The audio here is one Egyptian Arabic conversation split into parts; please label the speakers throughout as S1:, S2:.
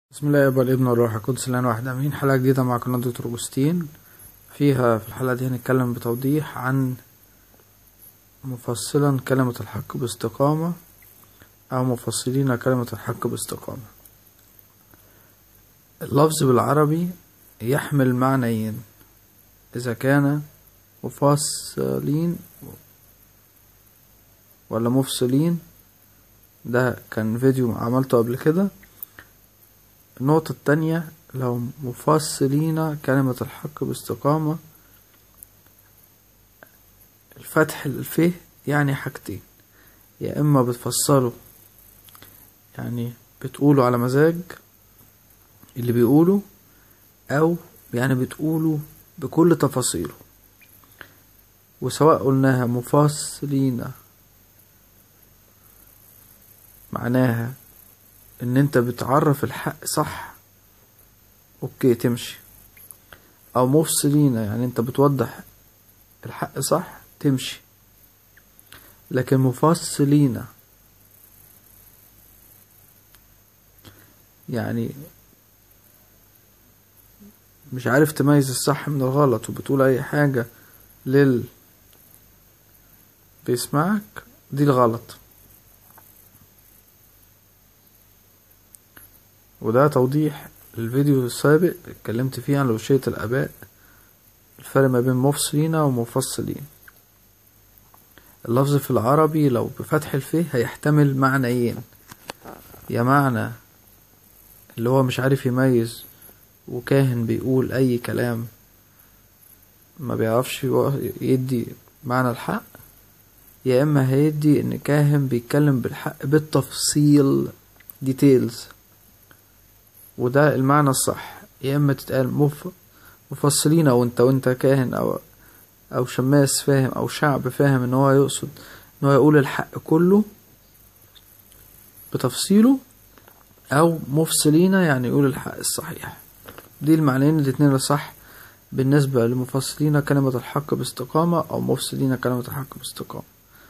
S1: بسم الله يا الابن والروح القدس الان واحد امين حلقه جديده مع قناه دكتور اوجستين فيها في الحلقه دي هنتكلم بتوضيح عن مفصلا كلمه الحق باستقامه او مفصلين كلمه الحق باستقامه اللفظ بالعربي يحمل معنيين اذا كان مفصلين ولا مفصلين ده كان فيديو عملته قبل كده النقطة التانية لو مفصلين كلمة الحق باستقامة الفتح الفه يعني حاجتين يا إما بتفسروا يعني بتقولوا على مزاج اللي بيقولوا أو يعني بتقولوا بكل تفاصيله وسواء قلناها مفصلين معناها ان انت بتعرف الحق صح اوكي تمشي او مفصلين يعني انت بتوضح الحق صح تمشي لكن مفصلين يعني مش عارف تميز الصح من الغلط وبتقول اي حاجة لل بيسمعك دي الغلط وده توضيح الفيديو السابق اتكلمت فيه عن لوشية الآباء الفرق ما بين مفصلين ومفصلين اللفظ في العربي لو بفتح الفه هيحتمل معنيين يا معنى اللي هو مش عارف يميز وكاهن بيقول أي كلام ما بيعرفش يدي معنى الحق يا إما هيدي إن كاهن بيتكلم بالحق بالتفصيل ديتيلز وده المعنى الصح يا اما تتقال مف... مفصلين او انت وانت كاهن او او شماس فاهم او شعب فاهم ان هو يقصد ان هو يقول الحق كله بتفصيله او مفصلين يعني يقول الحق الصحيح دي المعنيين الاتنين الصح بالنسبة لمفصلين كلمة الحق باستقامة او مفصلين كلمة الحق باستقامة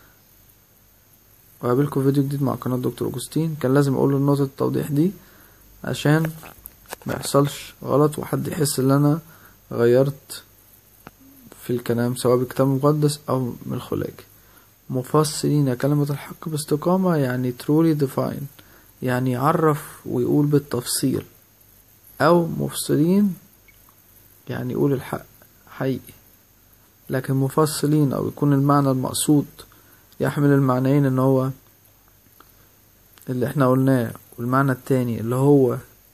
S1: وقابلكم فيديو جديد مع قناة دكتور أوجستين كان لازم أقول النقطة التوضيح دي عشان ما يحصلش غلط وحد يحس ان انا غيرت في الكلام سواء بالكتاب المقدس او من الخلاج مفصلين كلمة الحق باستقامة يعني truly define يعني يعرف ويقول بالتفصيل او مفصلين يعني يقول الحق حقيقي لكن مفصلين او يكون المعنى المقصود يحمل المعنيين ان هو اللي احنا قلناه والمعنى التاني اللي هو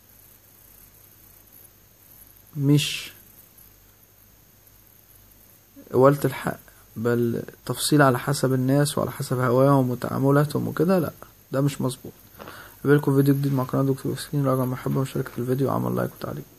S1: مش قولة الحق بل تفصيل على حسب الناس وعلى حسب هواهم وتعاملاتهم وكده لا ده مش مظبوط قابلكم فيديو جديد مع قناة دكتور سكين راجع محبة ومشاركة الفيديو وعمل لايك وتعليق